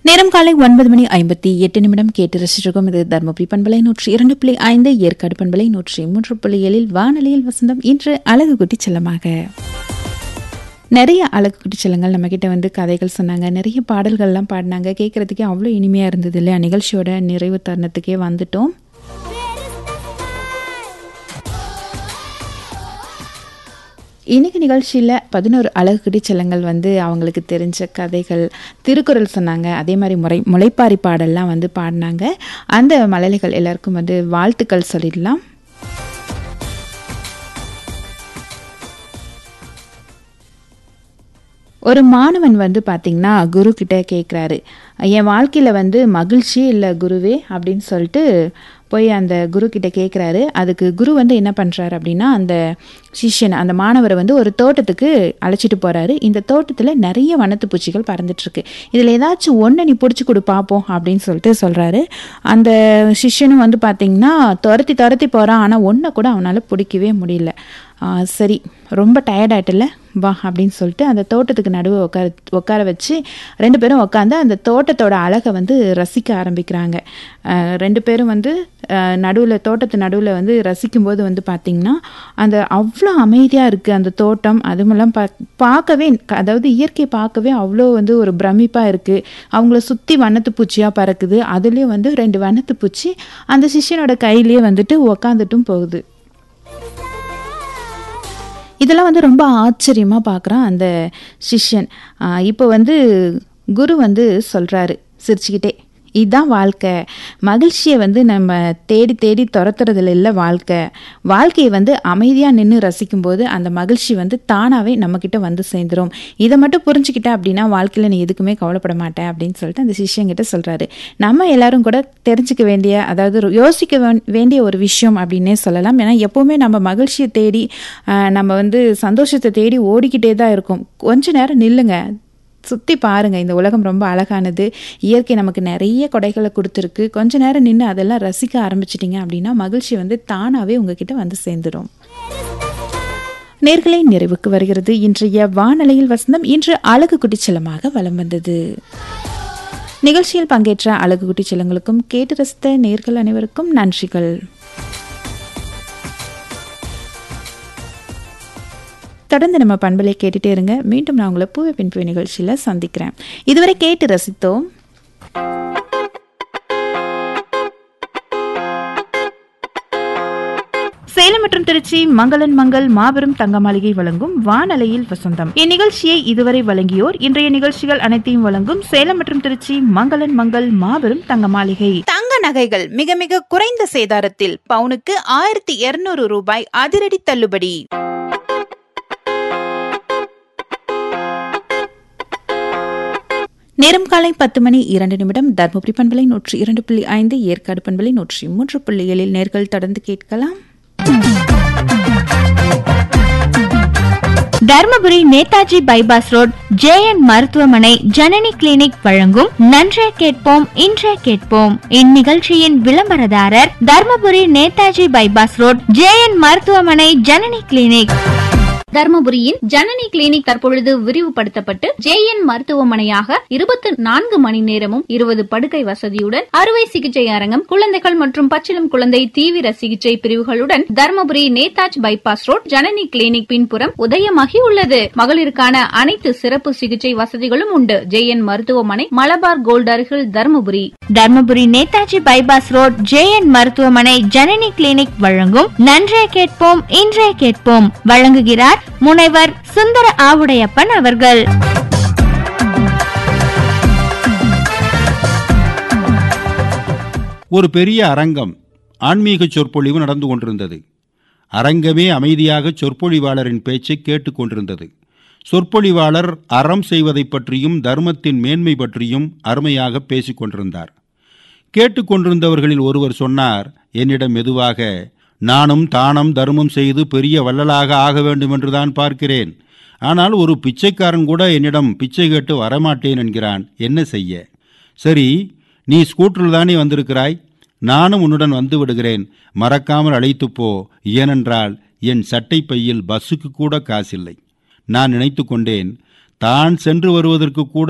நேரம் காலை ஒன்பது மணி ஐம்பத்தி எட்டு நிமிடம் கேட்டு ரசிச்சிருக்கோம் இது தர்மபுரி பண்பலை நூற்றி இரண்டு புள்ளி ஐந்து ஏற்காடு பண்பலை நூற்றி மூன்று புள்ளி ஏழில் வானொலியில் வசந்தம் இன்று அழகு குட்டி செல்லமாக நிறைய அழகு குட்டி செல்லங்கள் நம்ம கிட்ட வந்து கதைகள் சொன்னாங்க நிறைய பாடல்கள்லாம் பாடினாங்க கேட்கறதுக்கே அவ்வளோ இனிமையாக இருந்தது இல்லையா நிகழ்ச்சியோட நிறைவு தருணத்துக்கே வந்துட்டோம் இன்னைக்கு நிகழ்ச்சியில் பதினோரு அழகு குட்டி செல்லங்கள் வந்து அவங்களுக்கு தெரிஞ்ச கதைகள் திருக்குறள் சொன்னாங்க அதே மாதிரி முறை முளைப்பாரி பாடல்லாம் வந்து பாடினாங்க அந்த மலையாளிகள் எல்லாருக்கும் வந்து வாழ்த்துக்கள் சொல்லிடலாம் ஒரு மாணவன் வந்து பார்த்திங்கன்னா குரு கிட்ட கேட்குறாரு என் வாழ்க்கையில் வந்து மகிழ்ச்சி இல்லை குருவே அப்படின்னு சொல்லிட்டு போய் அந்த குரு கிட்ட கேட்குறாரு அதுக்கு குரு வந்து என்ன பண்ணுறாரு அப்படின்னா அந்த சிஷ்யன் அந்த மாணவரை வந்து ஒரு தோட்டத்துக்கு அழைச்சிட்டு போகிறாரு இந்த தோட்டத்தில் நிறைய வனத்து பூச்சிகள் பறந்துட்டுருக்கு இதில் ஏதாச்சும் ஒன்று நீ பிடிச்சி கொடு பார்ப்போம் அப்படின்னு சொல்லிட்டு சொல்கிறாரு அந்த சிஷ்யனும் வந்து பார்த்திங்கன்னா துரத்தி துரத்தி போகிறான் ஆனால் ஒன்றை கூட அவனால் பிடிக்கவே முடியல ஆ, சரி ரொம்ப டயர்டாயிட்டல வா அப்படின்னு சொல்லிட்டு அந்த தோட்டத்துக்கு நடுவே உட்கார உட்கார வச்சு ரெண்டு பேரும் உட்காந்து அந்த தோட்டத்தோட அழகை வந்து ரசிக்க ஆரம்பிக்கிறாங்க ஆ, ரெண்டு பேரும் வந்து நடுவில் தோட்டத்து நடுவில் வந்து ரசிக்கும்போது வந்து பார்த்திங்கன்னா அந்த அவ்வளோ அமைதியாக இருக்குது அந்த தோட்டம் அதுமெல்லாம் பா பார்க்கவே அதாவது இயற்கை பார்க்கவே அவ்வளோ வந்து ஒரு பிரமிப்பாக இருக்குது அவங்கள சுற்றி வண்ணத்து பூச்சியாக பறக்குது அதுலேயும் வந்து ரெண்டு வண்ணத்து பூச்சி அந்த சிஷ்யனோட கையிலேயே வந்துட்டு உக்காந்துட்டும் போகுது இதெல்லாம் வந்து ரொம்ப ஆச்சரியமாக பார்க்குறான் அந்த சிஷ்யன் ஆஹ் இப்போ வந்து குரு வந்து சொல்கிறாரு சிரிச்சுக்கிட்டே இதுதான் வாழ்க்கை மகிழ்ச்சியை வந்து நம்ம தேடி தேடி துரத்துறதுல இல்லை வாழ்க்கை வாழ்க்கையை வந்து அமைதியாக நின்று ரசிக்கும்போது அந்த மகிழ்ச்சி வந்து தானாகவே நம்மக்கிட்ட வந்து சேர்ந்துரும் இதை மட்டும் புரிஞ்சுக்கிட்ட அப்படின்னா வாழ்க்கையில் நீ எதுக்குமே கவலைப்பட மாட்டேன் அப்படின்னு சொல்லிட்டு அந்த சிஷ்யங்கிட்ட சொல்கிறாரு நம்ம எல்லாரும் கூட தெரிஞ்சுக்க வேண்டிய அதாவது ஒரு யோசிக்க வேண்- வேண்டிய ஒரு விஷயம் அப்படின்னே சொல்லலாம் ஏன்னா எப்போவுமே நம்ம மகிழ்ச்சியை தேடி ஆஹ், நம்ம வந்து சந்தோஷத்தை தேடி ஓடிக்கிட்டே தான் இருக்கோம் கொஞ்ச நேரம் நில்லுங்க சுற்றி பாருங்கள் இந்த உலகம் ரொம்ப அழகானது இயற்கை நமக்கு நிறைய கொடைகளை கொடுத்துருக்கு கொஞ்ச நேரம் நின்று அதெல்லாம் ரசிக்க ஆரம்பிச்சிட்டிங்க அப்படின்னா மகிழ்ச்சி வந்து தானாகவே உங்ககிட்ட வந்து சேர்ந்துடும் நேர்களை நிறைவுக்கு வருகிறது இன்றைய வானலையில் வசந்தம் இன்று அழகு குட்டிச்சலமாக வலம் வந்தது நிகழ்ச்சியில் பங்கேற்ற அழகு குட்டிச்சலங்களுக்கும் கேட்டு ரசித்த நேர்கள் அனைவருக்கும் நன்றிகள் தொடர்ந்து நம்ம பண்பலை கேட்டுட்டே இருங்க மீண்டும் நான் உங்களை பூவை பின்பு நிகழ்ச்சியில் சந்திக்கிறேன் இதுவரை கேட்டு ரசித்தோம் சேலம் மற்றும் திருச்சி மங்களன் மங்கள் மாபெரும் தங்க மாளிகை வழங்கும் வானலையில் வசந்தம் இந்நிகழ்ச்சியை இதுவரை வழங்கியோர் இன்றைய நிகழ்ச்சிகள் அனைத்தையும் வழங்கும் சேலம் மற்றும் திருச்சி மங்களன் மங்கள் மாபெரும் தங்க மாளிகை தங்க நகைகள் மிக மிக குறைந்த சேதாரத்தில் பவுனுக்கு ஆயிரத்தி இருநூறு ரூபாய் அதிரடி தள்ளுபடி நேரம் காலை பத்து மணி இரண்டு நிமிடம் தர்மபுரி பண்பலை நூற்றி இரண்டு புள்ளி ஐந்து ஏற்காடு பண்பலை நூற்றி மூன்று புள்ளி ஏழில் நேர்கள் தொடர்ந்து கேட்கலாம் Dharmapuri Netaji bypass road J N மருத்துவமனை ஜனனி கிளினிக் வழங்கும் நன்றே கேட்போம் இன்றே கேட்போம் இந்நிகழ்ச்சியின் விளம்பரதாரர் Dharmapuri Netaji bypass road J N மருத்துவமனை ஜனனி கிளினிக் தர்மபுரியின் ஜனனி கிளினிக் தற்பொழுது விரிவுபடுத்தப்பட்டு ஜேஎன் மருத்துவமனையாக இருபத்தி நான்கு மணி நேரமும் இருபது படுக்கை வசதியுடன் அறுவை சிகிச்சை அரங்கம் குழந்தைகள் மற்றும் பச்சிளம் குழந்தை தீவிர சிகிச்சை பிரிவுகளுடன் Dharmapuri Netaji bypass road Janani clinic பின்புறம் உதயமாகி உள்ளது மகளிருக்கான அனைத்து சிறப்பு சிகிச்சை வசதிகளும் உண்டு ஜேஎன் மருத்துவமனை மலபார் கோல்ட் அருகில் Dharmapuri Dharmapuri Netaji bypass road J N மருத்துவமனை ஜனனி கிளினிக் வழங்கும் நன்றே கேட்போம் இன்றே கேட்போம் வழங்குகிறார் முனைவர் சுந்தர ஆவுடையப்பன் அவர்கள் ஒரு பெரிய அரங்கம் ஆன்மீக சொற்பொழிவு நடந்து கொண்டிருந்தது அரங்கமே அமைதியாக சொற்பொழிவாளரின் பேச்சை கேட்டுக்கொண்டிருந்தது சொற்பொழிவாளர் அறம் செய்வதைப் பற்றியும் தர்மத்தின் மேன்மை பற்றியும் அருமையாக பேசிக் கொண்டிருந்தார் கேட்டுக்கொண்டிருந்தவர்களில் ஒருவர் சொன்னார் என்னிடம் மெதுவாக நானும் தானம் தர்மம் செய்து பெரிய வள்ளலாக ஆக வேண்டும் என்றுதான் பார்க்கிறேன் ஆனால் ஒரு பிச்சைக்காரன் கூட என்னிடம் பிச்சை கேட்டு வரமாட்டேன் என்கிறான் என்ன செய்ய சரி நீ ஸ்கூட்டரில் தானே வந்திருக்கிறாய் நானும் உன்னுடன் வந்து விடுகிறேன் மறக்காமல் அழைத்துப் போ ஏனென்றால் என் சட்டை பையில் பஸ்ஸுக்கு கூட காசில்லை நான் நினைத்து கொண்டேன் தான் சென்று வருவதற்கு கூட